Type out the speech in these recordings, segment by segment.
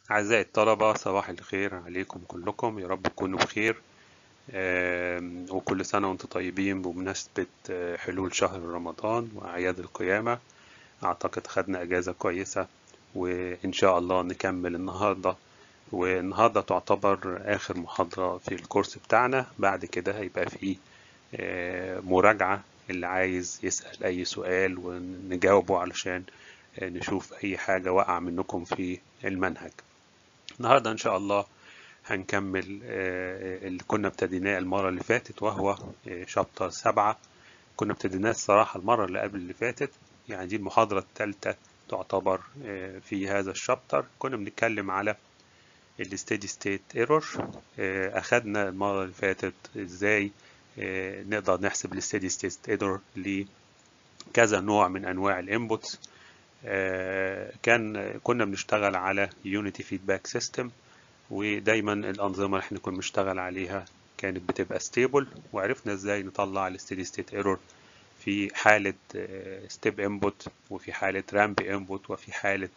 أعزائي الطلبة صباح الخير عليكم كلكم يا رب تكونوا بخير آم، وكل سنة وانتم طيبين بمناسبة آه، حلول شهر رمضان وأعياد القيامة أعتقد خدنا أجازة كويسة وإن شاء الله نكمل النهاردة والنهاردة تعتبر آخر محاضرة في الكورس بتاعنا بعد كده هيبقى فيه آه، مراجعة اللي عايز يسأل أي سؤال ونجاوبه علشان آه، نشوف أي حاجة وقع منكم في المنهج النهاردة إن شاء الله هنكمل آه، اللي كنا ابتديناه المرة اللي فاتت وهو شابتر سبعة كنا ابتديناه الصراحة المرة اللي قبل اللي فاتت يعني دي المحاضرة الثالثة تعتبر آه، في هذا الشابتر كنا بنتكلم على الستيدي ستيت ايرور اخدنا المرة اللي فاتت ازاي آه، نقدر نحسب الستيدي ستيت ايرور لكذا نوع من انواع الانبوتس كان كنا بنشتغل على يونيتي فيدباك سيستم ودايما الأنظمة اللي احنا كنا بنشتغل عليها كانت بتبقى ستيبل وعرفنا ازاي نطلع الستيدي ستيت ايرور في حالة ستيب انبوت وفي حالة رامب انبوت وفي حالة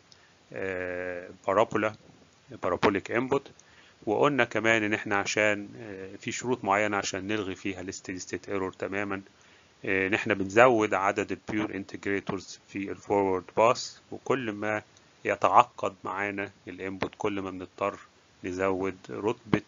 بارابولا بارابوليك انبوت وقلنا كمان ان احنا عشان آه، في شروط معينة عشان نلغي فيها الستيدي ستيت ايرور تماما آه، ان احنا بنزود عدد البيور انتجريتورز في الفورورد باس وكل ما يتعقد معانا الانبوت كل ما بنضطر نزود رتبة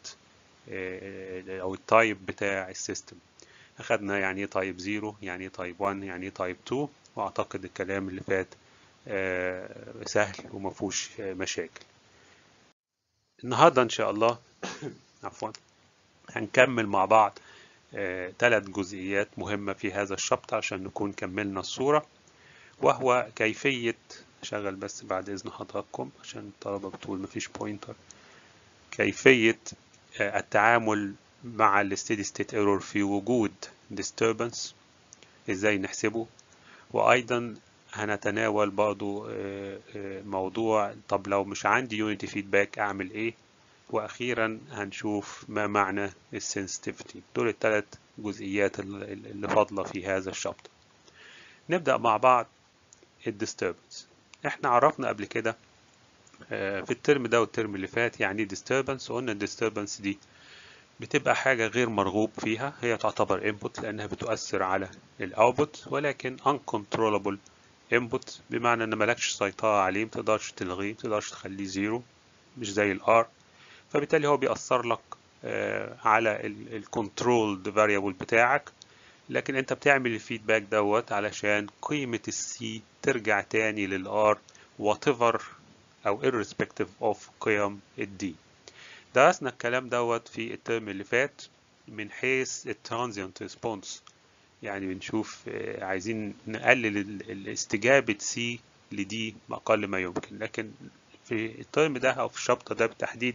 آه، او التايب بتاع السيستم اخدنا يعني ايه تايب 0 يعني ايه تايب 1 يعني ايه تايب 2 واعتقد الكلام اللي فات آه، سهل ومفهوش آه، مشاكل النهارده ان شاء الله عفوا هنكمل مع بعض ثلاث جزئيات مهمة في هذا الشابتر عشان نكون كملنا الصورة وهو كيفية شغل بس بعد إذن حضراتكم عشان الطلبة بتقول مفيش بوينتر كيفية آه، التعامل مع الستيدي ستيت ايرور في وجود disturbance ازاي نحسبه وايضا هنتناول برضو آه، آه، موضوع طب لو مش عندي يونيتي فيدباك اعمل ايه واخيرا هنشوف ما معنى السنسيتيفيتي دول الثلاث جزئيات ال- ال- اللي فاضلة في هذا الشابتر نبدأ مع بعض الديستربنس احنا عرفنا قبل كده آه، في الترم ده والترم اللي فات يعني ايه disturbance وقلنا الديستربنس دي بتبقى حاجة غير مرغوب فيها هي تعتبر input لأنها بتؤثر على الاوتبوت ولكن uncontrollable input بمعنى ان مالكش سيطرة عليه متقدرش تلغيه متقدرش تخليه زيرو مش زي الار فبالتالي هو بيأثر لك آه، على الكنترول فاريبل بتاعك لكن انت بتعمل الفيدباك دوت علشان قيمة السي ترجع تاني للار whatever او irrespective of قيم الدي درسنا الكلام دوت في الترم اللي فات من حيث الترانزيانت ريسبونس يعني بنشوف آه، عايزين نقلل ال- ال- استجابة سي لدي بأقل ما يمكن لكن في الترم ده أو في الشابتر ده بالتحديد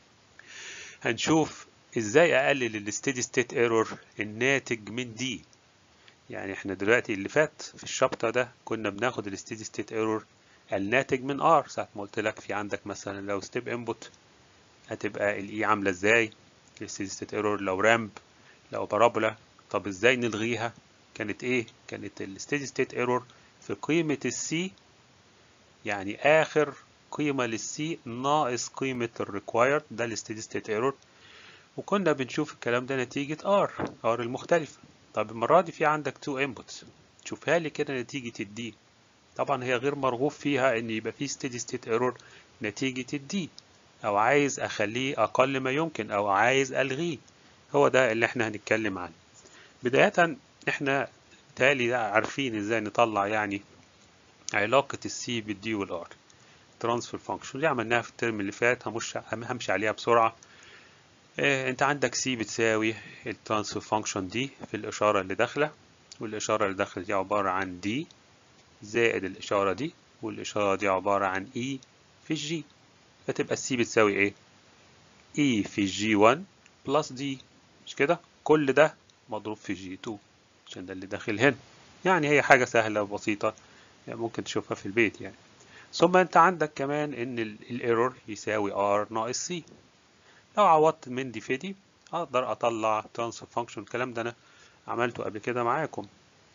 هنشوف ازاي اقلل الستيدي ستيت ايرور الناتج من دي يعني احنا دلوقتي اللي فات في الشابتر ده كنا بناخد الستيدي ستيت ايرور الناتج من ار ساعة ما قلت لك في عندك مثلا لو ستيب انبوت هتبقى الاي عاملة ازاي الستيدي ستيت ايرور لو رامب لو بارابولا طب ازاي نلغيها كانت ايه كانت الستيدي ستيت ايرور في قيمة السي يعني اخر قيمة للسي ناقص قيمة الريكوايرد ده الستيدي ستيت ايرور وكنا بنشوف الكلام ده نتيجة R R المختلفة طب المرة دي في عندك two inputs شوفها لي كده نتيجة الدي طبعا هي غير مرغوب فيها ان يبقى في steady state error نتيجة الدي او عايز اخليه اقل ما يمكن او عايز الغيه هو ده اللي احنا هنتكلم عنه بداية احنا تالي عارفين ازاي نطلع يعني علاقة السي بالدي والار ترانسفير فانكشن اللي عملناها في الترم اللي فات همش همشي عليها بسرعة إيه، انت عندك سي بتساوي الترانسفير فانكشن دي في الاشاره اللي داخله والاشاره اللي داخله دي عباره عن دي زائد الاشاره دي والاشاره دي عباره عن اي في الجي فتبقى السي بتساوي ايه اي في جي 1 بلس دي مش كده كل ده مضروب في جي 2 عشان ده اللي داخل هنا يعني هي حاجه سهله وبسيطه يعني ممكن تشوفها في البيت يعني ثم انت عندك كمان ان الايرور يساوي ار ناقص سي لو عوضت من دي في دي اقدر اطلع ترانسفير فانكشن الكلام ده انا عملته قبل كده معاكم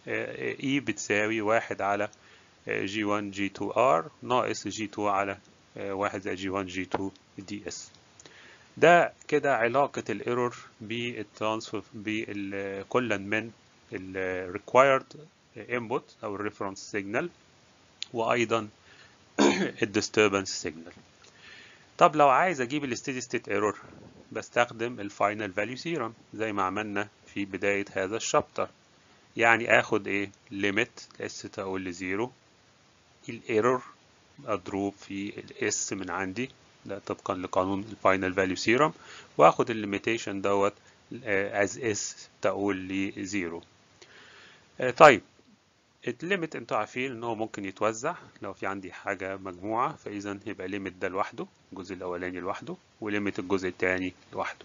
اي بتساوي واحد على جي 1 جي 2 ار ناقص جي 2 على واحد زائد جي 1 جي 2 دي اس ده كده علاقة الايرور بالترانسفير بكل من ال required input أو ال reference signal وأيضا ال disturbance signal طب لو عايز أجيب ال steady state error بستخدم ال final value theorem زي ما عملنا في بداية هذا الشابتر يعني آخد إيه limit s تقول لزيرو الايرور أضروب في الاس من عندي ده طبقا لقانون الفاينل فاليو ثيورم واخد الليميتيشن دوت از اس تقول لي زيرو طيب الليميت انتوا عارفين ان هو ممكن يتوزع لو في عندي حاجه مجموعه فاذا يبقى ليميت ده لوحده الجزء الاولاني لوحده وليميت الجزء الثاني لوحده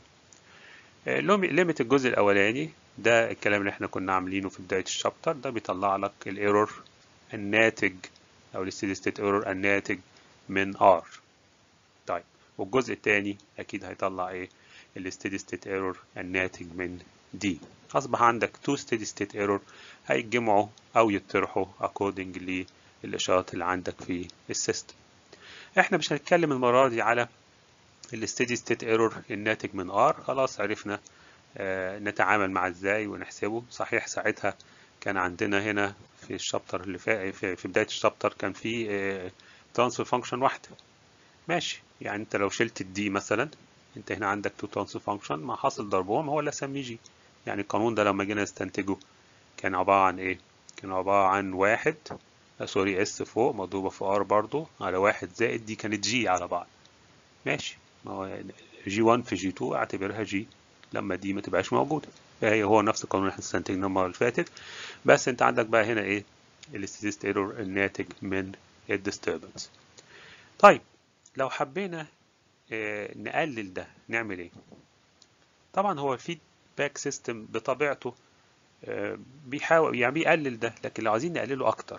ليميت الجزء الاولاني ده الكلام اللي احنا كنا عاملينه في بدايه الشابتر ده بيطلع لك الايرور الناتج او الستيدي ستيت ايرور الناتج من ار طيب والجزء الثاني اكيد هيطلع ايه الستيدي ستيت ايرور الناتج من دي اصبح عندك تو ستيدي ستيت ايرور هيتجمعوا او يطرحوا according للاشارات اللي عندك في السيستم احنا مش هنتكلم المره دي على الستيدي ستيت ايرور الناتج من ار خلاص عرفنا آه نتعامل معاه ازاي ونحسبه صحيح ساعتها كان عندنا هنا في الشابتر اللي في, في بدايه الشابتر كان في آه ترانسفير فانكشن واحده ماشي يعني انت لو شلت الدي مثلا انت هنا عندك تو ترانسفير فانكشن مع حاصل ضربهم هو اللي اسميه جي يعني القانون ده لما جينا نستنتجه كان عبارة عن ايه كان عبارة عن واحد سوري اس فوق مضروبة في ار برضو على واحد زائد دي كانت جي على بعض ماشي ما هو جي 1 في جي 2 اعتبرها جي لما دي ما تبقاش موجودة فهي هو نفس القانون اللي احنا استنتجناه المرة اللي فاتت بس انت عندك بقى هنا ايه الستيست ايرور الناتج من الديستربنس طيب لو حبينا اه نقلل ده نعمل ايه طبعا هو الفيدباك سيستم بطبيعته اه بيحاول يعني بيقلل ده لكن لو عايزين نقلله اكتر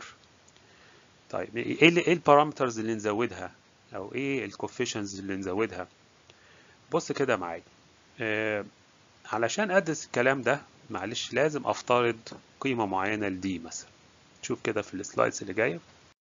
طيب ايه ايه البارامترز اللي نزودها او ايه الكوفيشنز اللي نزودها بص كده معايا اه علشان ادرس الكلام ده معلش لازم افترض قيمة معينة لدي مثلا شوف كده في السلايدز اللي جاية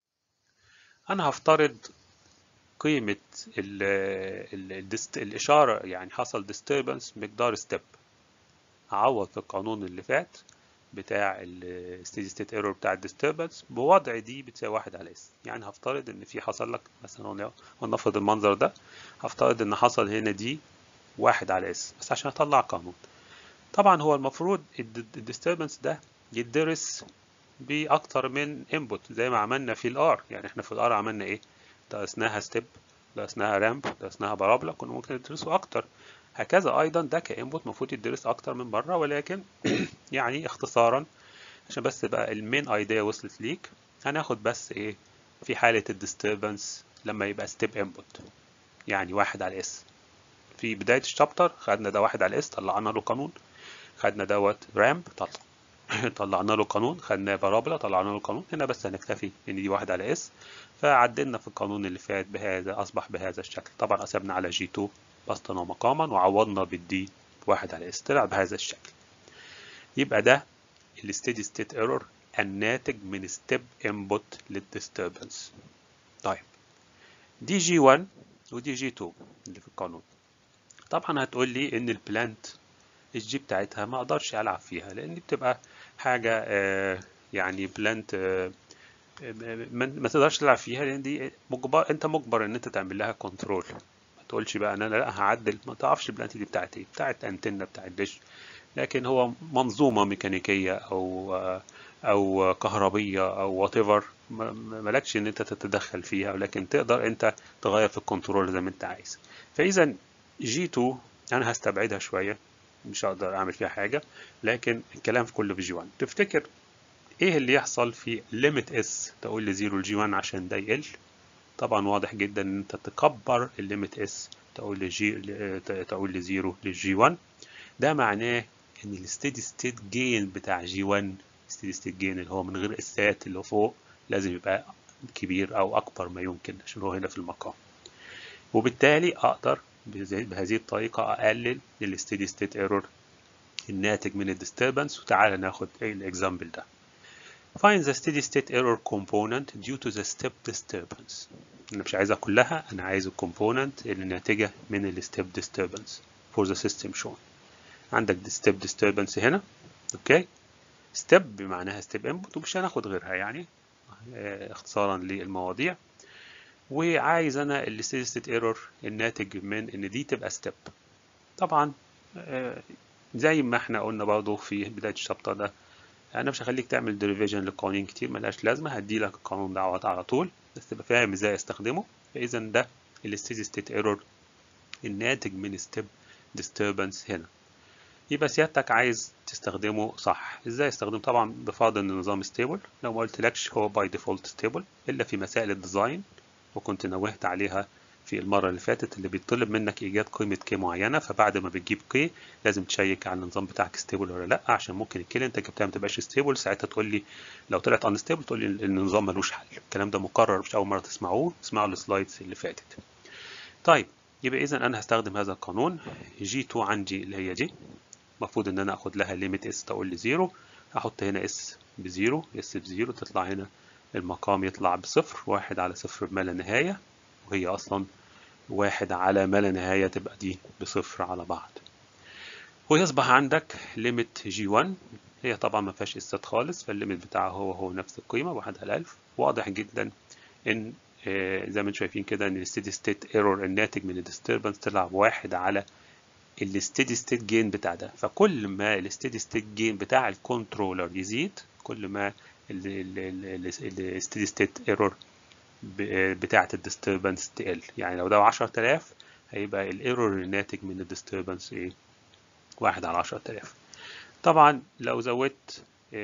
انا هفترض قيمة ال ال الإشارة يعني حصل disturbance مقدار ستيب أعوض في القانون اللي فات بتاع ال steady state error بتاع الديستربنس بوضع دي بتساوي واحد على اس يعني هفترض إن في حصل لك مثلا ونفرض المنظر ده هفترض إن حصل هنا دي واحد على اس بس عشان أطلع قانون طبعا هو المفروض الديستربنس ده يدرس بأكتر من انبوت زي ما عملنا في الار يعني احنا في الار عملنا ايه درسناها ستيب درسناها رامب درسناها بارابولا كنا ممكن ندرسه اكتر هكذا ايضا ده كانبوت المفروض يدرس اكتر من بره ولكن يعني اختصارا عشان بس بقى المين ايديا وصلت ليك هناخد بس ايه في حالة الديستربنس لما يبقى ستيب انبوت يعني واحد على اس في بداية الشابتر خدنا ده واحد على اس طلعنا له قانون خدنا دوت رامب طلع طلعنا له قانون خدناه بارابولا طلعنا له قانون هنا بس هنكتفي ان دي واحد على اس فعدلنا في القانون اللي فات بهذا اصبح بهذا الشكل طبعا قسمنا على جي 2 بسطا ومقاما وعوضنا بالدي واحد على اس طلع بهذا الشكل يبقى ده الستيدي ستيت ايرور الناتج من ستيب انبوت للديستربنس طيب دي جي 1 ودي جي 2 اللي في القانون طبعا هتقول لي ان البلانت الجي بتاعتها ما اقدرش العب فيها لان دي بتبقى حاجه آه يعني بلانت آه ما تقدرش تلعب فيها لان دي مجبر انت مجبر ان انت تعمل لها كنترول ما تقولش بقى انا لا هعدل ما تعرفش البلانت دي بتاعت ايه بتاعت انتنه بتاعت ديش لكن هو منظومه ميكانيكيه او او كهربيه او وات ايفر مالكش ان انت تتدخل فيها ولكن تقدر انت تغير في الكنترول زي ما انت عايز فاذا جي 2 انا هستبعدها شويه مش هقدر اعمل فيها حاجه لكن الكلام في كله في جي 1 تفتكر ايه اللي يحصل في ليميت اس تقول لزيرو لجي 1 عشان ده يقل طبعا واضح جدا ان انت تكبر الليميت اس تقول لجي تقول لزيرو للجي 1 ده معناه ان الستيدي ستيت جين بتاع جي 1 ستيدي ستيت جين اللي هو من غير اسات اللي فوق لازم يبقى كبير او اكبر ما يمكن عشان هو هنا في المقام وبالتالي اقدر بهذه الطريقة اقلل الستيدي ستيت ايرور الناتج من الديستربنس وتعالى ناخد الاكزامبل ده find the steady state error component due to the step disturbance انا مش عايزها كلها انا عايز الكومبوننت اللي ناتجة من ال step disturbance for the system shown عندك step disturbance هنا اوكي step بمعناها step input ومش هناخد غيرها يعني اه اختصارا للمواضيع وعايز انا ال steady state error الناتج من ان دي تبقى step طبعا اه زي ما احنا قلنا برضه في بداية الشابتر ده انا مش هخليك تعمل ديريفيجن لقوانين كتير ملهاش لازمه هدي لك القانون ده على طول بس تبقى فاهم ازاي استخدمه فاذا ده الستيدي ستيت ايرور الناتج من ستيب ديستربنس هنا يبقى سيادتك عايز تستخدمه صح ازاي استخدمه طبعا بفرض ان النظام ستيبل لو ما قلتلكش هو باي ديفولت ستيبل الا في مسائل الديزاين وكنت نوهت عليها في المرة اللي فاتت اللي بيطلب منك إيجاد قيمة كي معينة فبعد ما بتجيب كي لازم تشيك على النظام بتاعك ستيبل ولا لأ عشان ممكن الكي اللي أنت جبتها ما تبقاش ستيبل ساعتها تقول لي لو طلعت أن ستيبل تقول لي إن النظام ملوش حل الكلام ده مكرر مش أول مرة تسمعوه اسمعوا السلايدز اللي فاتت طيب يبقى إذا أنا هستخدم هذا القانون جي 2 عندي اللي هي دي المفروض إن أنا آخد لها ليميت اس تقول لي زيرو أحط هنا اس بزيرو اس بزيرو تطلع هنا المقام يطلع بصفر واحد على صفر بما لا نهاية وهي أصلا واحد على ما لا نهاية تبقى دي بصفر على بعض ويصبح عندك ليميت جي 1 هي طبعا ما فيهاش اسات خالص فالليميت بتاعها هو هو نفس القيمة واحد على ألف واضح جدا إن آه زي ما انتم شايفين كده إن الستيدي ستيت ايرور الناتج من الديستربنس طلع بواحد على الستيدي ستيت جين بتاع ده فكل ما الستيدي ستيت جين بتاع الكنترولر يزيد كل ما الستيدي ستيت ايرور بتاعة الديستربنس تقل يعني لو ده 10000 هيبقى الايرور الناتج من الديستربنس ايه واحد على 10000 طبعا لو زودت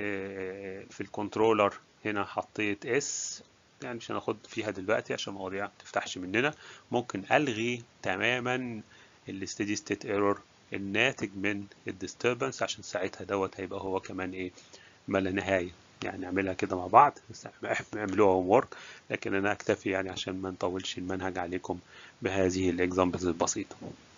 في الكنترولر هنا حطيت اس يعني مش هناخد فيها دلوقتي عشان مواضيع ما تفتحش مننا ممكن الغي تماما الستيدي ستيت ايرور الناتج من الديستربنس عشان ساعتها دوت هيبقى هو كمان ايه ما لا نهايه يعني نعملها كده مع بعض اعملوها هوم ورك لكن انا اكتفي يعني عشان ما نطولش المنهج عليكم بهذه الاكزامبلز البسيطه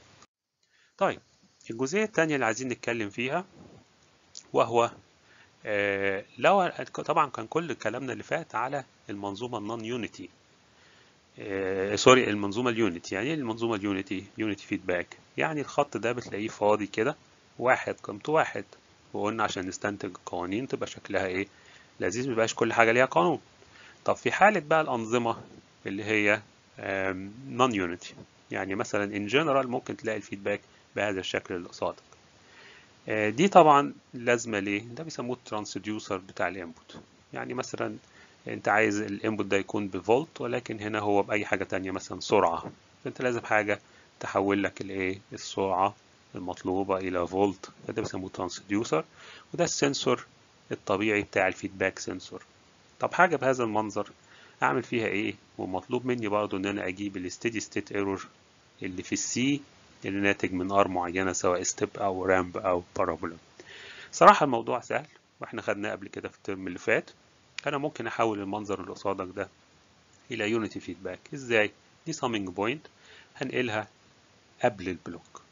طيب الجزئيه الثانيه اللي عايزين نتكلم فيها وهو آه لو طبعا كان كل كلامنا اللي فات على المنظومه النون يونيتي آه سوري المنظومه اليونيتي يعني المنظومه اليونيتي يونيتي فيدباك يعني الخط ده بتلاقيه فاضي كده واحد قيمته واحد وقلنا عشان نستنتج قوانين تبقى شكلها ايه لذيذ ميبقاش كل حاجة ليها قانون طب في حالة بقى الأنظمة اللي هي نون يونيتي يعني مثلا ان جنرال ممكن تلاقي الفيدباك بهذا الشكل اللي قصادك دي طبعا لازمة ليه ده بيسموه الترانسديوسر بتاع الانبوت يعني مثلا انت عايز الانبوت ده يكون بفولت ولكن هنا هو بأي حاجة تانية مثلا سرعة فانت لازم حاجة تحول لك الايه السرعة المطلوبة إلى فولت فده بيسموه ترانسديوسر وده السنسور الطبيعي بتاع الفيدباك سنسور طب حاجة بهذا المنظر أعمل فيها إيه؟ ومطلوب مني برضو إن أنا أجيب الستيدي ستيت ايرور اللي في السي اللي ناتج من ار معينة سواء ستيب أو رامب أو بارابولا صراحة الموضوع سهل واحنا خدناه قبل كده في الترم اللي فات أنا ممكن أحول المنظر اللي قصادك ده إلى يونيتي فيدباك إزاي؟ دي سامينج بوينت هنقلها قبل البلوك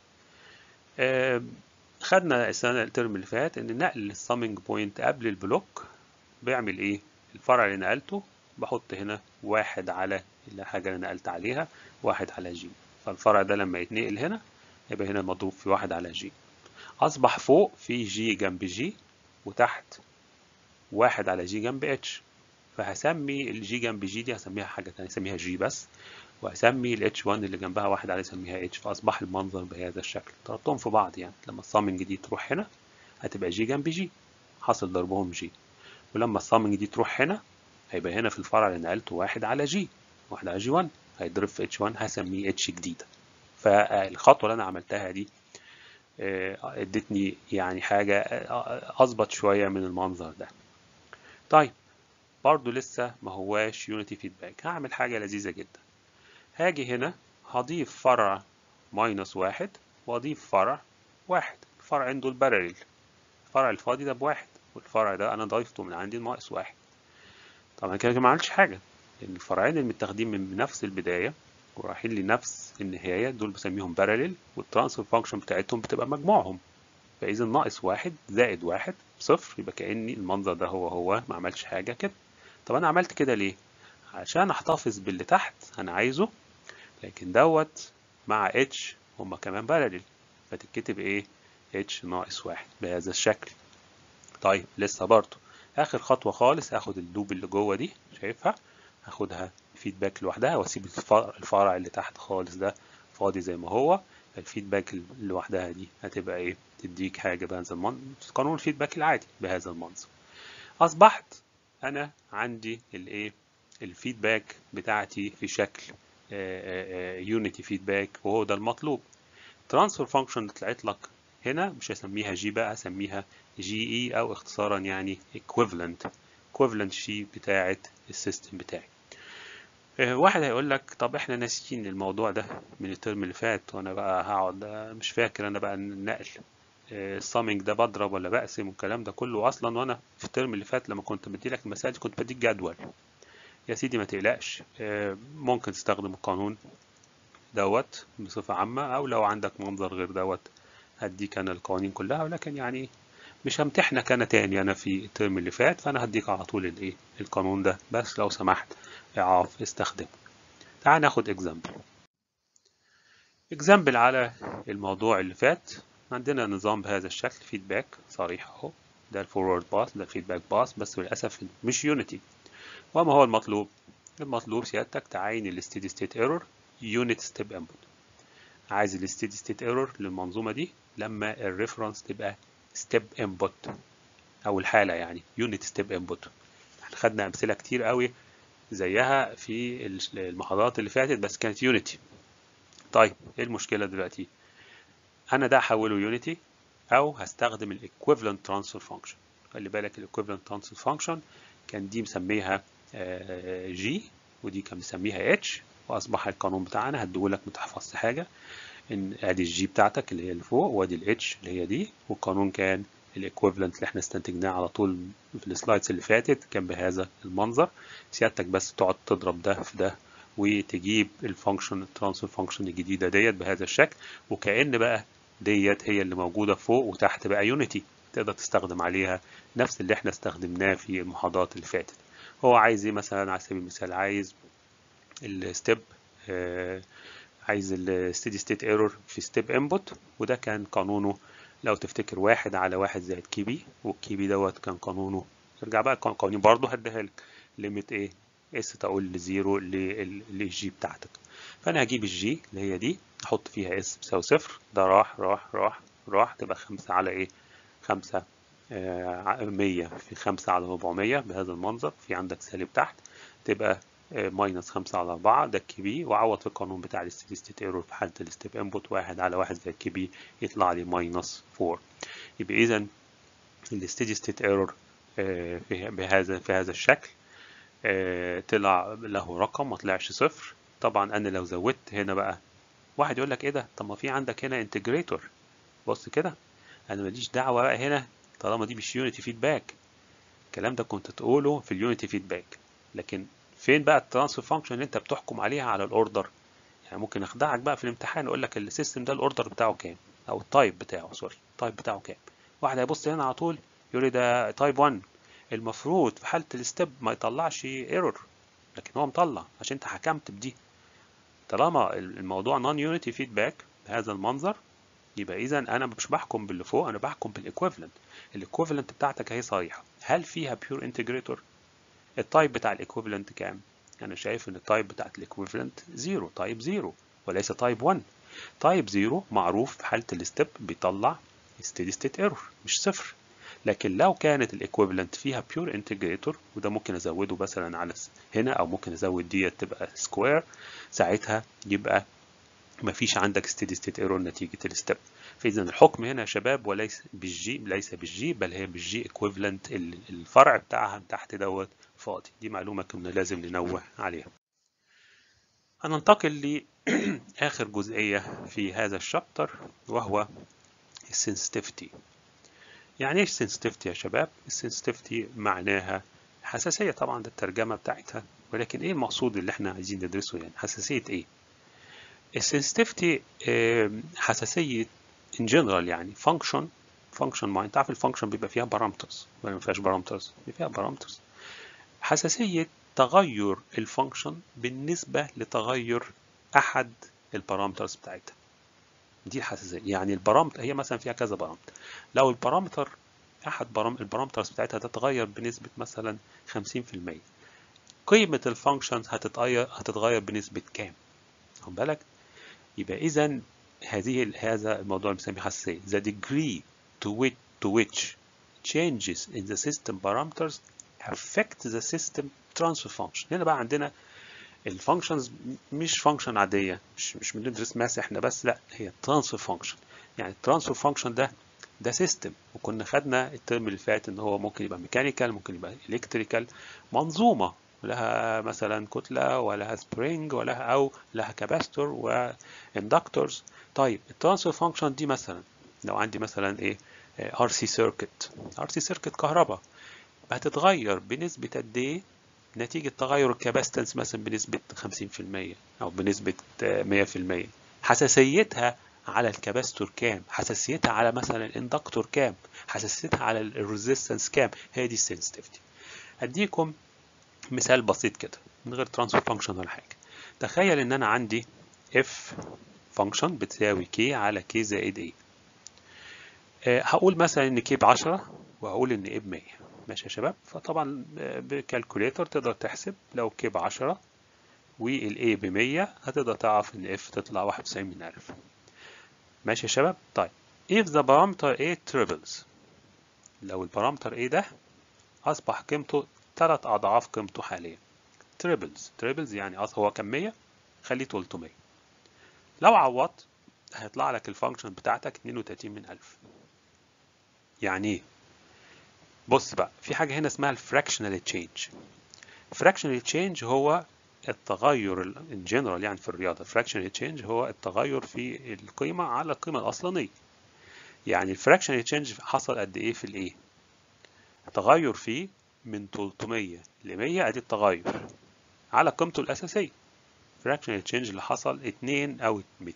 خدنا السنة الترم اللي فات إن نقل السامينج بوينت قبل البلوك بيعمل إيه؟ الفرع اللي نقلته بحط هنا واحد على الحاجة اللي نقلت عليها واحد على جي فالفرع ده لما يتنقل هنا يبقى هنا مضروب في واحد على جي أصبح فوق في جي جنب جي وتحت واحد على جي جنب اتش فهسمي الجي جنب جي دي هسميها حاجة تانية هسميها جي بس واسمي ال H1 اللي جنبها واحد عليه اسميها H فاصبح المنظر بهذا الشكل ضربتهم في بعض يعني لما الصامنج دي تروح هنا هتبقى جي جنب جي حصل ضربهم جي ولما الصامنج دي تروح هنا هيبقى هنا في الفرع اللي نقلته واحد على جي واحد على جي 1 هيتضرب في H1 هسميه اتش جديدة فالخطوة اللي أنا عملتها دي ادتني يعني حاجة أظبط شوية من المنظر ده طيب برضو لسه ما هواش يونيتي فيدباك هعمل حاجة لذيذة جدا هاجي هنا هضيف فرع ماينس واحد واضيف فرع واحد الفرعين دول بارلل الفرع الفاضي ده بواحد والفرع ده انا ضايفته من عندي ناقص واحد طبعا كده ما عملتش حاجة لان الفرعين المتاخدين من نفس البداية ورايحين لنفس النهاية دول بسميهم بارلل والترانسفير فانكشن بتاعتهم بتبقى مجموعهم فاذا ناقص واحد زائد واحد صفر يبقى كأني المنظر ده هو هو ما عملش حاجة كده طب أنا عملت كده ليه؟ عشان أحتفظ باللي تحت أنا عايزه لكن دوت مع اتش هما كمان بارلل فتتكتب ايه؟ اتش ناقص واحد بهذا الشكل طيب لسه برضه آخر خطوة خالص هاخد اللوب اللي جوه دي شايفها؟ هاخدها فيدباك لوحدها واسيب الفرع اللي تحت خالص ده فاضي زي ما هو الفيدباك لوحدها دي هتبقى ايه تديك حاجه بهذا المنظر قانون الفيدباك العادي بهذا المنظر اصبحت انا عندي الايه الفيدباك بتاعتي في شكل يونيتي فيدباك وهو ده المطلوب ترانسفير فانكشن طلعت لك هنا مش هسميها جي بقى هسميها جي اي او اختصارا يعني equivalent equivalent شي بتاعه السيستم بتاعي واحد هيقول لك طب احنا ناسيين الموضوع ده من الترم اللي فات وانا بقى هقعد مش فاكر انا بقى النقل السامنج ده بضرب ولا بقسم والكلام ده كله اصلا وانا في الترم اللي فات لما كنت بدي لك المسائل كنت بديك جدول يا سيدي ما تقلقش ممكن تستخدم القانون دوت بصفة عامة او لو عندك منظر غير دوت هديك انا القوانين كلها ولكن يعني مش همتحنك انا تاني انا في الترم اللي فات فانا هديك على طول الايه القانون ده بس لو سمحت اعرف استخدمه تعال ناخد اكزامبل اكزامبل على الموضوع اللي فات عندنا نظام بهذا الشكل فيدباك صريح اهو ده الفورورد باس ده الفيدباك باس بس للاسف مش يونيتي وما هو المطلوب المطلوب سيادتك تعين الستيدي ستيت ايرور يونت ستيب انبوت عايز الستيدي ستيت ايرور للمنظومه دي لما الريفرنس تبقى ستيب انبوت او الحاله يعني يونت ستيب انبوت احنا خدنا امثله كتير قوي زيها في المحاضرات اللي فاتت بس كانت يونيتي طيب ايه المشكله دلوقتي انا ده هحوله يونيتي او هستخدم الايكويفالنت ترانسفير فانكشن خلي بالك الايكويفالنت ترانسفير فانكشن كان دي مسميها جي ودي كان مسميها اتش واصبح القانون بتاعنا هديهولك ما تحفظش حاجه ان ادي الجي بتاعتك اللي هي اللي فوق وادي الاتش اللي هي دي والقانون كان الايكويفالنت اللي احنا استنتجناه على طول في السلايدز اللي فاتت كان بهذا المنظر سيادتك بس تقعد تضرب ده في ده وتجيب الفانكشن الترانسفير فانكشن الجديده ديت بهذا الشكل وكأن بقى ديت هي اللي موجوده فوق وتحت بقى يونيتي تقدر تستخدم عليها نفس اللي احنا استخدمناه في المحاضرات اللي فاتت هو عايز ايه مثلا على سبيل المثال عايز الستيب آه عايز الستيدي ستيت ايرور في ستيب انبوت وده كان قانونه لو تفتكر واحد على واحد زائد كي بي والكي بي دوت كان قانونه ارجع بقى قوانين برضه هديها لك ليميت ايه اس تقول لزيرو للجي بتاعتك فانا هجيب الجي اللي هي دي احط فيها اس بيساوي صفر ده راح راح راح راح تبقى خمسة على ايه خمسة آه مية في خمسة على ربعمية بهذا المنظر في عندك سالب تحت تبقى ماينس خمسة على أربعة ده الكي بي وأعوض في القانون بتاع الستيدي ستيت ايرور في حالة الستيب انبوت واحد على واحد زي الكي بي يطلع لي ماينس فور يبقى إذا الستيدي ستيت ايرور بهذا في هذا الشكل طلع له رقم ما طلعش صفر طبعا أنا لو زودت هنا بقى واحد يقول لك إيه ده طب ما في عندك هنا انتجريتور بص كده أنا ماليش دعوة بقى هنا طالما دي مش يونيتي فيدباك الكلام ده كنت تقوله في اليونيتي فيدباك لكن فين بقى الترانسفير فانكشن اللي انت بتحكم عليها على الاوردر يعني ممكن اخدعك بقى في الامتحان اقول لك السيستم ده الاوردر بتاعه كام او التايب بتاعه سوري التايب بتاعه كام واحد هيبص هنا على طول يقول لي ده تايب 1 المفروض في حاله الستيب ما يطلعش ايرور لكن هو مطلع عشان انت حكمت بدي طالما الموضوع نون يونيتي فيدباك بهذا المنظر يبقى اذا انا مش بحكم باللي فوق انا بحكم بالايكويفالنت الايكويفالنت بتاعتك اهي صريحه هل فيها بيور انتجريتور التايب بتاع الايكويفالنت كام انا شايف ان التايب بتاعت الايكويفالنت 0 تايب 0 وليس تايب 1 تايب 0 معروف في حاله الستيب بيطلع ستيدي ستيت ايرور مش صفر لكن لو كانت الايكويفالنت فيها بيور انتجريتور وده ممكن ازوده مثلا على هنا او ممكن ازود ديت تبقى سكوير ساعتها يبقى مفيش عندك ستيدي ستيت ايرور نتيجه الستيب فاذا الحكم هنا يا شباب وليس بالجي ليس بالجي بل هي بالجي ايكويفالنت الفرع بتاعها تحت دوت فاضي دي معلومه كنا لازم ننوه عليها هننتقل لاخر جزئيه في هذا الشابتر وهو السنسيتيفيتي يعني ايش سنسيتيفيتي يا شباب السنسيتيفيتي معناها حساسيه طبعا ده الترجمه بتاعتها ولكن ايه المقصود اللي احنا عايزين ندرسه يعني حساسيه ايه السنسيتيفيتي حساسيه in general يعني function فانكشن معين انت عارف الفانكشن بيبقى فيها بارامترز ولا ما فيهاش بارامترز بيبقى فيها بارامترز حساسيه تغير الفانكشن بالنسبه لتغير احد البارامترز بتاعتها دي الحساسيه يعني البارامتر هي مثلا فيها كذا بارامتر لو البارامتر احد برام البارامترز بتاعتها تتغير بنسبه مثلا 50% قيمه الفانكشن هتتغير هتتغير بنسبه كام خد بالك يبقى اذا هذه هذا الموضوع اللي بنسميه حساسيه the degree to which to which changes in the system parameters affect the system transfer function هنا بقى عندنا الفانكشنز مش فانكشن عاديه مش مش بندرس ماس احنا بس لا هي ترانسفير فانكشن يعني الترانسفير فانكشن ده ده سيستم وكنا خدنا الترم اللي فات ان هو ممكن يبقى ميكانيكال ممكن يبقى الكتريكال منظومه لها مثلا كتله ولها سبرينج ولها او لها كاباستور واندكتورز طيب الترانسفير فانكشن دي مثلا لو عندي مثلا ايه ار سي سيركت ار سي سيركت كهرباء هتتغير بنسبه قد ايه نتيجة تغير الكاباستنس مثلا بنسبة 50% أو بنسبة 100% حساسيتها على الكاباستور كام حساسيتها على مثلا الاندكتور كام حساسيتها على الريزيستنس كام هي دي السنسيتيفيتي اديكم مثال بسيط كده من غير ترانسفير فانكشن ولا حاجه تخيل ان انا عندي اف فانكشن بتساوي كي على كي زائد ايه أه هقول مثلا ان كي ب 10 وهقول ان ايه ب 100 ماشي يا شباب فطبعا بكالكوليتر تقدر تحسب لو كي ب 10 والاي ب 100 هتقدر تعرف ان اف تطلع 91 من 1000 ماشي يا شباب طيب if the parameter a triples لو البارامتر a ده اصبح قيمته ثلاث اضعاف قيمته حاليا triples triples يعني هو كم 100 خليه 300 لو عوضت هيطلع لك الفانكشن بتاعتك 32 من 1000 يعني ايه بص بقى في حاجه هنا اسمها الفراكشنال تشينج fractional change هو التغير الجنرال يعني في الرياضة fractional change هو التغير في القيمة على القيمة الأصلانية يعني fractional change حصل قد إيه في الإيه تغير فيه من 300 ل 100 أدي التغير على قيمته الأساسية fractional change اللي حصل 2 أو 200%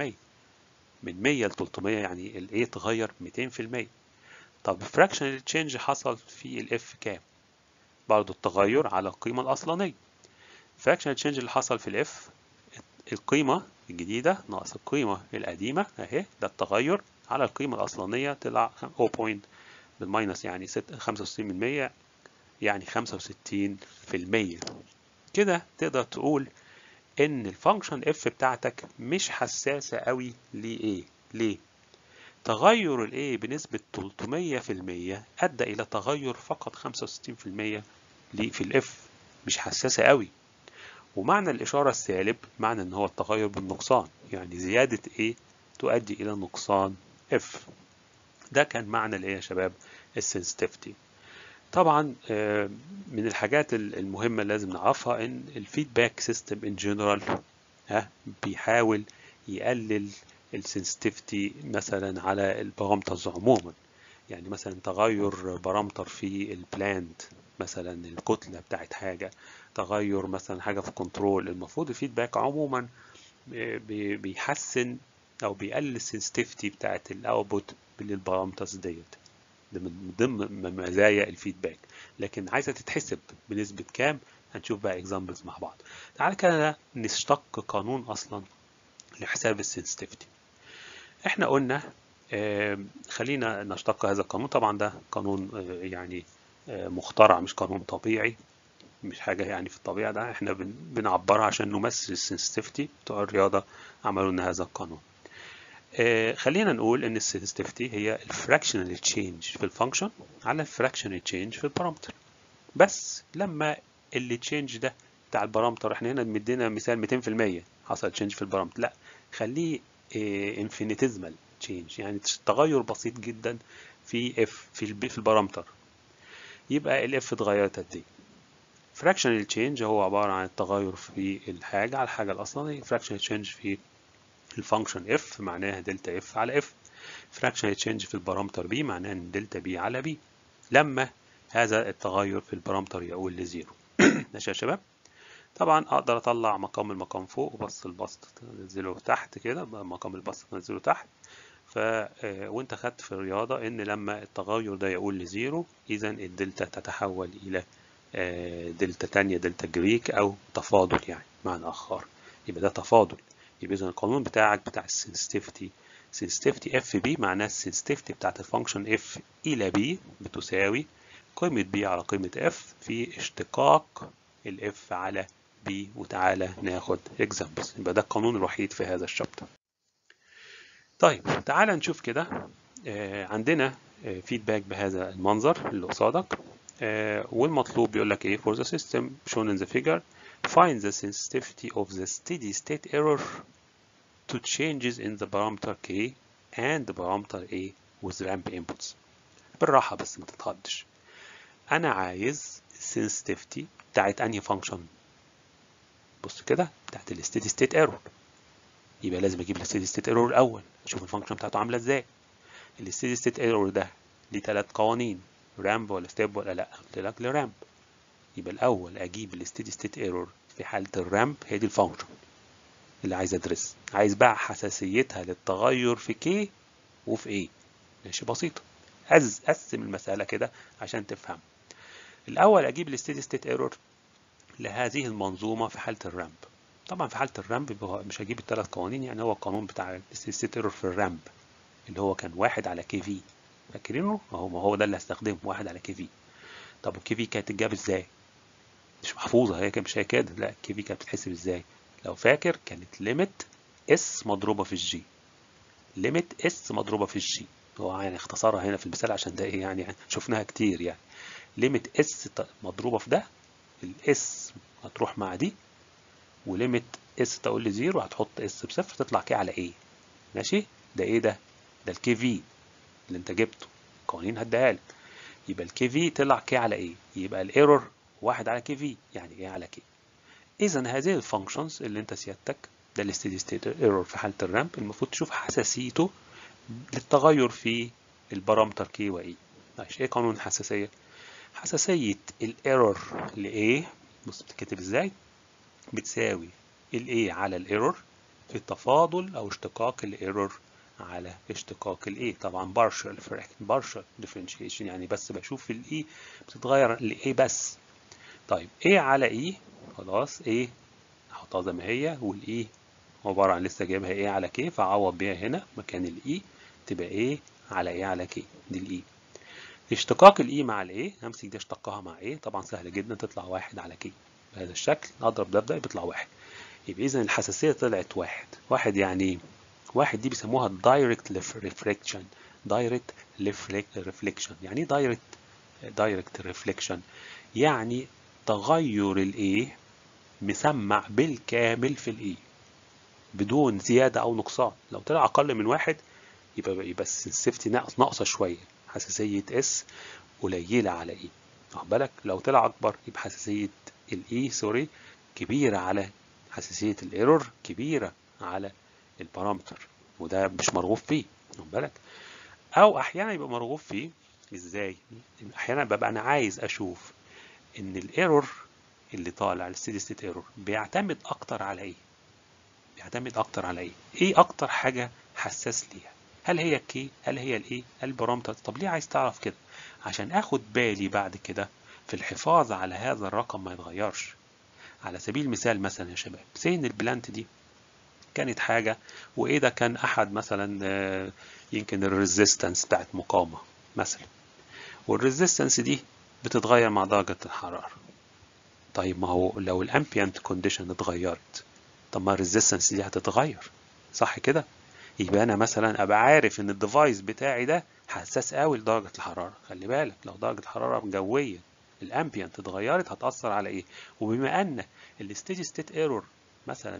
من 100 ل 300 يعني الإيه تغير 200% طب fractional change حصل في الإف كام برضه التغير على القيمة الأصلانية fractional change اللي حصل في الاف القيمة الجديدة ناقص القيمة القديمة اهي ده التغير على القيمة الأصلانية طلع 0. بالماينس يعني 65 من 100 يعني 65 في المية كده تقدر تقول إن الفانكشن اف بتاعتك مش حساسة قوي لإيه؟ ليه؟ تغير الايه بنسبة 300% أدى إلى تغير فقط 65% في الاف مش حساسة قوي ومعنى الإشارة السالب معنى إن هو التغير بالنقصان يعني زيادة A تؤدي إلى نقصان F ده كان معنى الإيه يا شباب السنسيتيفيتي طبعا من الحاجات المهمة اللي لازم نعرفها إن الفيدباك سيستم إن جنرال ها بيحاول يقلل السنسيتيفيتي مثلا على البارامترز عموما يعني مثلا تغير بارامتر في البلاند مثلا الكتلة بتاعت حاجة تغير مثلا حاجة في كنترول المفروض الفيدباك عموما بيحسن أو بيقلل السنسيتيفيتي بتاعت الأوتبوت للبارامترز ديت ده من ضمن مزايا الفيدباك لكن عايزة تتحسب بنسبة كام هنشوف بقى اكزامبلز مع بعض تعال كده نشتق قانون أصلا لحساب السنسيتيفيتي احنا قلنا آه خلينا نشتق هذا القانون طبعا ده قانون آه يعني آه مخترع مش قانون طبيعي مش حاجة يعني في الطبيعة ده احنا بنعبرها عشان نمثل السنسيتيفيتي بتوع الرياضة عملوا لنا هذا القانون خلينا نقول ان السنسيتيفيتي هي الفراكشنال تشينج في الفانكشن على الفراكشنال تشينج في البارامتر بس لما اللي تشينج ده بتاع البارامتر احنا هنا مدينا مثال 200% حصل تشينج في البارامتر لا خليه انفينيتيزمال تشينج يعني تغير بسيط جدا في اف في البي في البارامتر يبقى الاف اتغيرت قد ايه fractional change هو عبارة عن التغير في الحاجة على الحاجة الأصلية fractional change في الفانكشن f معناها دلتا f على f fractional change في البارامتر b معناها ان دلتا b على b لما هذا التغير في البارامتر يقول لزيرو ماشي يا شباب طبعا اقدر اطلع مقام المقام فوق وبسط البسط انزله تحت كده مقام البسط انزله تحت ف وانت خدت في الرياضة ان لما التغير ده يقول لزيرو اذا الدلتا تتحول الى دلتا تانية دلتا جريك او تفاضل يعني معنى اخر يبقى ده تفاضل يبقى اذا القانون بتاعك بتاع السنسيتيفيتي sensitivity اف بي معناها السنسيتيفيتي بتاعت الفانكشن اف الى بي بتساوي قيمة بي على قيمة اف في اشتقاق الاف على بي وتعالى ناخد examples يبقى ده القانون الوحيد في هذا الشابتر طيب تعالى نشوف كده آه عندنا فيدباك آه بهذا المنظر اللي قصادك آه والمطلوب بيقول لك ايه for the system shown in the figure find the sensitivity of the steady state error to changes in the parameter k and the parameter a with ramp inputs بالراحة بس ما تتخضش أنا عايز sensitivity بتاعت أنهي function بص كده بتاعت الستيدي ستيت ايرور يبقى لازم اجيب الستيدي ستيت ايرور الاول اشوف الفانكشن بتاعته عامله ازاي الستيدي ستيت ايرور ده ليه ثلاث قوانين رامب ولا ستيب ولا لا قلت لك لرامب يبقى الاول اجيب الستيدي ستيت ايرور في حاله الرامب هي دي الفانكشن اللي عايز ادرس عايز بقى حساسيتها للتغير في كي وفي ايه ماشي بسيطه عايز اقسم المساله كده عشان تفهم الاول اجيب الستيدي ستيت ايرور لهذه المنظومة في حالة الرامب طبعا في حالة الرامب مش هجيب الثلاث قوانين يعني هو القانون بتاع الستيت ايرور في الرامب اللي هو كان واحد على كي في فاكرينه اهو ما هو ده اللي هستخدمه واحد على كي في طب الكي في كانت تتجاب ازاي مش محفوظة هي مش هي كده لا الكي في كانت بتتحسب ازاي لو فاكر كانت ليميت اس مضروبة في الجي ليميت اس مضروبة في الجي هو يعني اختصارها هنا في المثال عشان ده ايه يعني شفناها كتير يعني ليميت اس مضروبة في ده الاس هتروح مع دي وليميت اس تقول لي زيرو هتحط اس بصفر تطلع كي على ايه ماشي ده ايه ده ده الكي في اللي انت جبته قوانين هديها لك يبقى الكي في طلع كي على ايه يبقى الايرور واحد على كي في يعني ايه على كي اذا هذه الفانكشنز اللي انت سيادتك ده الستيدي ستيت ايرور في حاله الرامب المفروض تشوف حساسيته للتغير في البارامتر كي واي ماشي ايه قانون الحساسيه حساسية الايرور ل A بص بتتكتب ازاي بتساوي ال A على الايرور في التفاضل او اشتقاق الايرور على اشتقاق ال A طبعا partial partial differentiation يعني بس بشوف ال E بتتغير ل A بس طيب A على E خلاص A احطها زي ما هي وال E عبارة عن لسه جايبها A على K فاعوض بيها هنا مكان ال E تبقى A على A على K دي ال E اشتقاق الاي مع الاي همسك دي اشتقها مع ايه طبعا سهل جدا تطلع واحد على كي بهذا الشكل اضرب ده بده بيطلع واحد يبقى اذا الحساسيه طلعت واحد واحد يعني واحد دي بيسموها دايركت ريفليكشن دايركت ريفليكشن يعني ايه دايركت دايركت ريفليكشن يعني تغير الاي مسمع بالكامل في الاي بدون زياده او نقصان لو طلع اقل من واحد يبقى يبقى السيفتي ناقص ناقصه شويه حساسية اس قليلة على اي واخد بالك لو طلع اكبر يبقى حساسية الاي سوري كبيرة على حساسية الايرور كبيرة على البارامتر وده مش مرغوب فيه واخد بالك او احيانا يبقى مرغوب فيه ازاي احيانا ببقى انا عايز اشوف ان الايرور اللي طالع الستيدي ستيت ايرور بيعتمد اكتر على ايه بيعتمد اكتر على ايه ايه اكتر حاجة حساس ليها هل هي الكي هل هي الايه البارامتر طب ليه عايز تعرف كده عشان اخد بالي بعد كده في الحفاظ على هذا الرقم ما يتغيرش على سبيل المثال مثلا يا شباب سين البلانت دي كانت حاجة وايه ده كان احد مثلا يمكن الريزيستنس بتاعت مقاومة مثلا والريزيستنس دي بتتغير مع درجة الحرارة طيب ما هو لو الامبيانت كونديشن اتغيرت طب ما الريزيستنس دي هتتغير صح كده يبقى انا مثلا ابقى عارف ان الديفايس بتاعي ده حساس قوي لدرجه الحراره خلي بالك لو درجه الحراره جويه الامبيانت اتغيرت هتاثر على ايه وبما ان الستيدي ستيت ايرور مثلا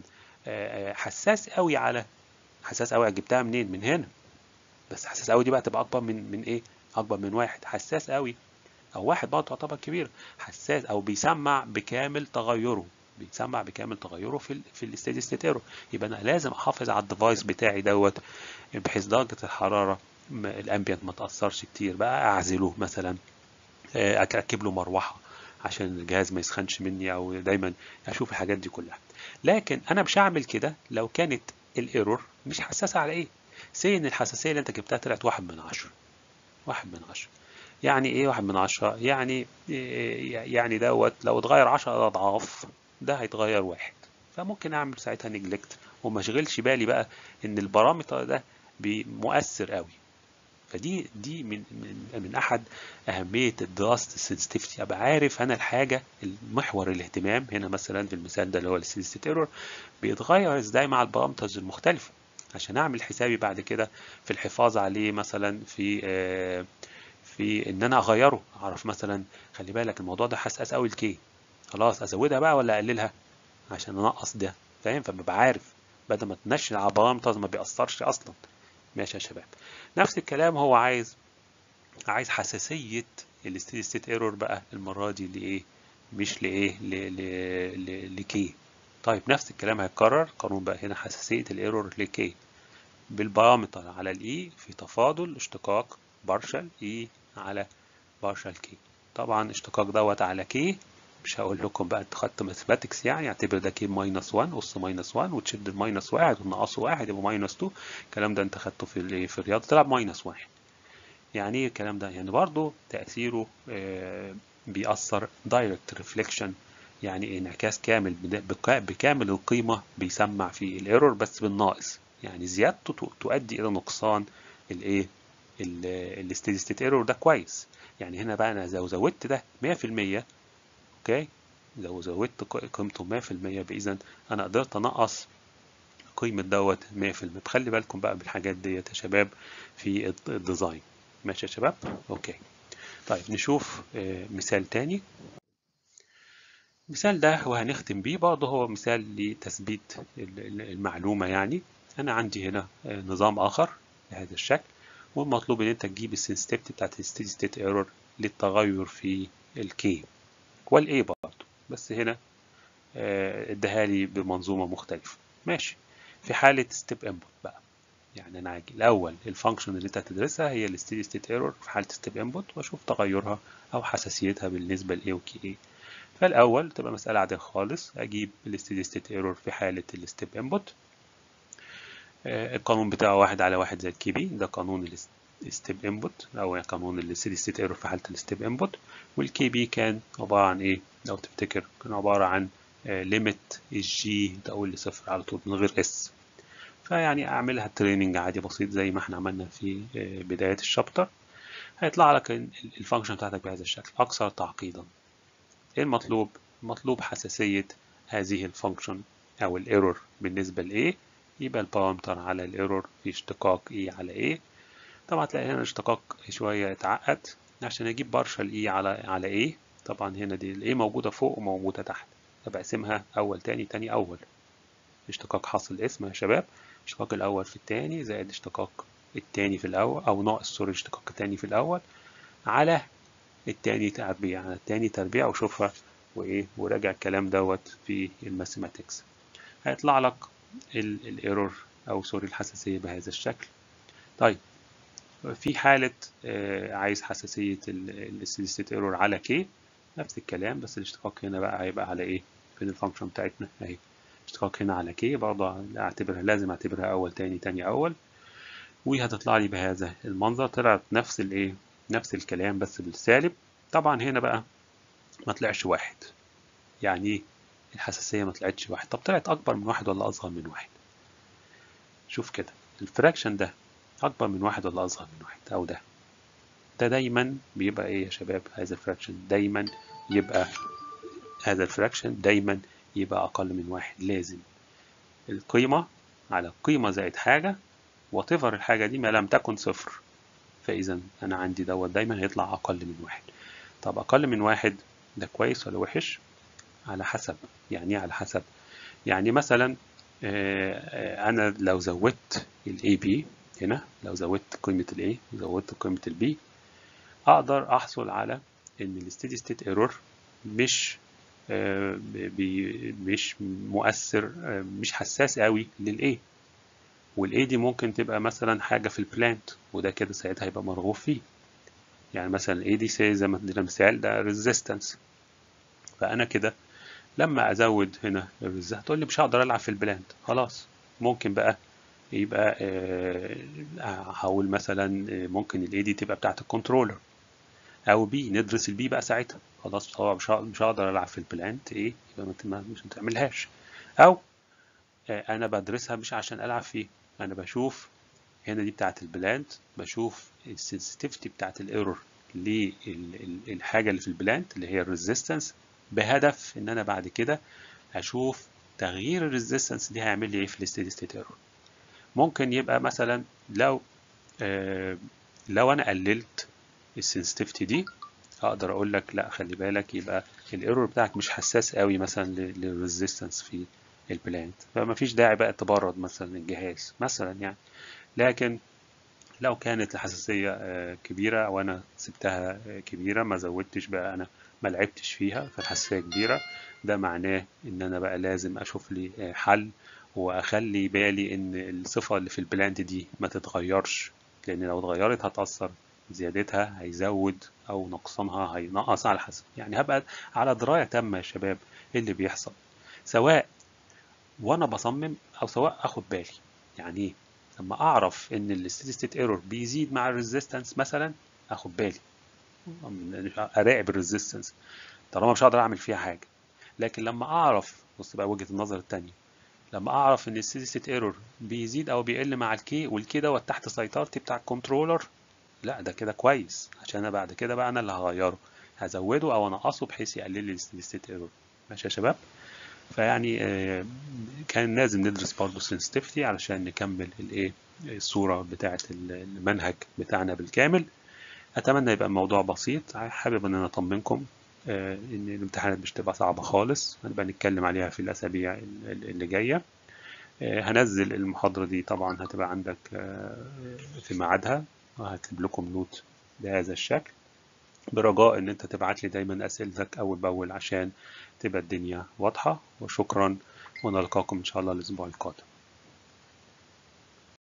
حساس قوي على حساس قوي جبتها منين من هنا بس حساس قوي دي بقى تبقى اكبر من من ايه اكبر من واحد حساس قوي او واحد برضه تعتبر كبير حساس او بيسمع بكامل تغيره بيتسمع بكامل تغيره في ال في الستيدي ستيت ايرور يبقى انا لازم احافظ على الديفايس بتاعي دوت بحيث درجه الحراره الامبيانت ما تاثرش كتير بقى اعزله مثلا اركب له مروحه عشان الجهاز ما يسخنش مني او دايما اشوف الحاجات دي كلها لكن انا مش هعمل كده لو كانت الايرور مش حساسه على ايه سي ان الحساسيه اللي انت جبتها طلعت واحد من عشرة واحد من عشرة يعني ايه واحد من عشرة يعني يعني دوت لو اتغير عشرة اضعاف ده هيتغير واحد فممكن اعمل ساعتها نجلكت وما اشغلش بالي بقى ان البارامتر ده مؤثر قوي فدي دي من من من احد اهميه دراسه السنسيتيفيتي ابقى عارف انا الحاجه المحور الاهتمام هنا مثلا في المثال ده اللي هو السنسيتيف ايرور بيتغير ازاي مع البارامترز المختلفه عشان اعمل حسابي بعد كده في الحفاظ عليه مثلا في آه في ان انا اغيره اعرف مثلا خلي بالك الموضوع ده حساس قوي الكي خلاص ازودها بقى ولا اقللها عشان انقص ده فاهم فببقى عارف بدل ما تنشن على بارامترز ما بيأثرش اصلا ماشي يا شباب نفس الكلام هو عايز عايز حساسية الستيدي ستيت ايرور بقى المرة دي لإيه مش لإيه لكي طيب نفس الكلام هيتكرر قانون بقى هنا حساسية الايرور لكي بالبارامتر على الاي في تفاضل اشتقاق بارشل اي على بارشل كي طبعا اشتقاق دوت على كي مش هقول لكم بقى انتوا خدتوا ماثماتكس يعني اعتبر ده كي ماينس 1 قص ماينس 1 وتشد الماينس 1 وتنقصه 1 يبقى ماينس 2 الكلام ده انت خدته في الايه في الرياضه طلع ماينس 1 يعني ايه الكلام ده يعني برضه تاثيره آه بيأثر دايركت ريفليكشن يعني انعكاس كامل بكامل القيمه بيسمع في الايرور بس بالناقص يعني زيادته تؤدي الى نقصان الايه الستيدي ستيت ايرور ده كويس يعني هنا بقى انا لو زودت ده 100% اوكي لو زودت قيمته 100% باذا انا قدرت انقص قيمة دوت 100% خلي بالكم بقى بالحاجات ديت يا شباب في الديزاين ماشي يا شباب اوكي طيب نشوف مثال تاني المثال ده وهنختم بيه برضه هو مثال لتثبيت المعلومة يعني أنا عندي هنا نظام آخر بهذا الشكل والمطلوب إن أنت تجيب السنسيتيفيتي بتاعت الستيدي ستيت ايرور للتغير في الكي والاي برضه بس هنا اداها لي بمنظومة مختلفة ماشي في حالة ستيب انبوت بقى يعني أنا هاجي الأول الفانكشن اللي أنت هتدرسها هي الستيدي ستيت ايرور في حالة ستيب انبوت وأشوف تغيرها أو حساسيتها بالنسبة ل A و KA فالأول تبقى مسألة عادية خالص أجيب الستيدي ستيت ايرور في حالة الستيب انبوت القانون بتاعه واحد على واحد زي الكي بي ده قانون الستيب انبوت أو قانون الستيدي ستيت ايرور في حالة الستيب انبوت والكي بي كان عبارة عن إيه لو تفتكر كان عبارة عن ليميت الجي تقول لصفر على طول من غير اس فيعني أعملها تريننج عادي بسيط زي ما احنا عملنا في بداية الشابتر هيطلع لك الفانكشن بتاعتك بهذا الشكل أكثر تعقيدا ايه المطلوب المطلوب حساسية هذه الفانكشن او الايرور بالنسبة ل A يبقى البارامتر على الايرور في اشتقاق E على A طبعا تلاقي هنا اشتقاق شوية اتعقد عشان اجيب بارشل E على على A طبعا هنا دي ال A موجودة فوق وموجودة تحت فبقسمها اول تاني تاني اول اشتقاق حاصل اسم يا شباب اشتقاق الاول في التاني زائد اشتقاق التاني في الاول او ناقص سوري اشتقاق التاني في الاول على التاني تربيع على التاني تربيع وشوفها وايه وراجع الكلام دوت في الماثيماتكس هيطلع لك الايرور او سوري الحساسيه بهذا الشكل طيب في حالة عايز حساسية الستيت ايرور على كي نفس الكلام بس الاشتقاق هنا بقى هيبقى على ايه فين الفانكشن بتاعتنا اهي اشتقاق هنا على كي برضه اعتبرها لازم اعتبرها اول تاني تاني اول وهتطلع لي بهذا المنظر طلعت نفس الايه نفس الكلام بس بالسالب طبعا هنا بقى ما طلعش واحد يعني ايه الحساسية ما طلعتش واحد طب طلعت أكبر من واحد ولا أصغر من واحد شوف كده الفراكشن ده أكبر من واحد ولا أصغر من واحد أو ده ده دايما بيبقى إيه يا شباب هذا الفراكشن دايما يبقى هذا الفراكشن دايما يبقى أقل من واحد لازم القيمة على قيمة زائد حاجة وتفر الحاجة دي ما لم تكن صفر فإذا أنا عندي دوت دايما هيطلع أقل من واحد طب أقل من واحد ده كويس ولا وحش؟ على حسب يعني إيه على حسب؟ يعني مثلا أنا لو زودت ال AB هنا لو زودت قيمة ال A وزودت قيمة ال B أقدر أحصل على إن الستيدي ستيت ايرور مش مش مؤثر مش حساس قوي لل A والاي دي ممكن تبقى مثلا حاجه في البلانت وده كده ساعتها هيبقى مرغوب فيه يعني مثلا الاي دي سي زي ما ادينا مثال ده ريزيستنس فانا كده لما ازود هنا الريزيستنس هتقول لي مش هقدر العب في البلانت خلاص ممكن بقى يبقى آه، هقول مثلا آه، ممكن الاي دي تبقى بتاعت الكنترولر او بي ندرس البي بقى ساعتها خلاص طبعا مش هقدر- مش هقدر العب في البلانت ايه يبقى ما ت- ما- مش هتعملهاش او آه، انا بدرسها مش عشان العب فيه انا بشوف هنا دي بتاعت البلانت بشوف السنسيتيفيتي بتاعت الايرور للحاجه اللي في البلانت اللي هي الريزيستنس بهدف ان انا بعد كده اشوف تغيير الريزيستنس دي هيعمل لي ايه في الستيدي ستيت ايرور ممكن يبقى مثلا لو آه لو انا قللت السنسيتيفيتي دي اقدر اقول لك لا خلي بالك يبقى الايرور بتاعك مش حساس قوي مثلا للريزيستنس في البلانت فما فيش داعي بقى تبرد مثلا الجهاز مثلا يعني لكن لو كانت الحساسية آه، كبيرة وأنا سبتها آه، كبيرة ما زودتش بقى أنا ما لعبتش فيها فالحساسية كبيرة ده معناه إن أنا بقى لازم أشوف لي آه، حل وأخلي بالي إن الصفة اللي في البلاند دي ما تتغيرش لأن لو اتغيرت هتأثر زيادتها هيزود أو نقصانها هينقص على حسب يعني هبقى على دراية تامة يا شباب إيه اللي بيحصل سواء وأنا بصمم أو سواء أخد بالي يعني إيه لما اعرف ان الستيدي ستيت ايرور بيزيد مع الريزيستنس مثلا اخد بالي اراقب الريزيستنس طالما مش هقدر اعمل فيها حاجه لكن لما اعرف بص بقى وجهه النظر الثانيه لما اعرف ان الستيدي ستيت ايرور بيزيد او بيقل مع الكي والكي دوت تحت سيطرتي بتاع الكنترولر لا ده كده كويس عشان انا بعد كده بقى انا اللي هغيره هزوده او انقصه بحيث يقلل لي الستيدي ستيت ايرور ماشي يا شباب فيعني آه، كان لازم ندرس برضه sensitivity علشان نكمل الايه الصورة بتاعة المنهج بتاعنا بالكامل أتمنى يبقى الموضوع بسيط حابب إن أنا أطمنكم آه، إن الامتحانات مش تبقى صعبة خالص هنبقى نتكلم عليها في الأسابيع ال- ال- اللي جاية آه، هنزل المحاضرة دي طبعا هتبقى عندك آه، في ميعادها وهكتب لكم نوت بهذا الشكل برجاء ان انت تبعت لي دايما اسئلتك اول باول عشان تبقى الدنيا واضحة وشكرا ونلقاكم ان شاء الله الاسبوع القادم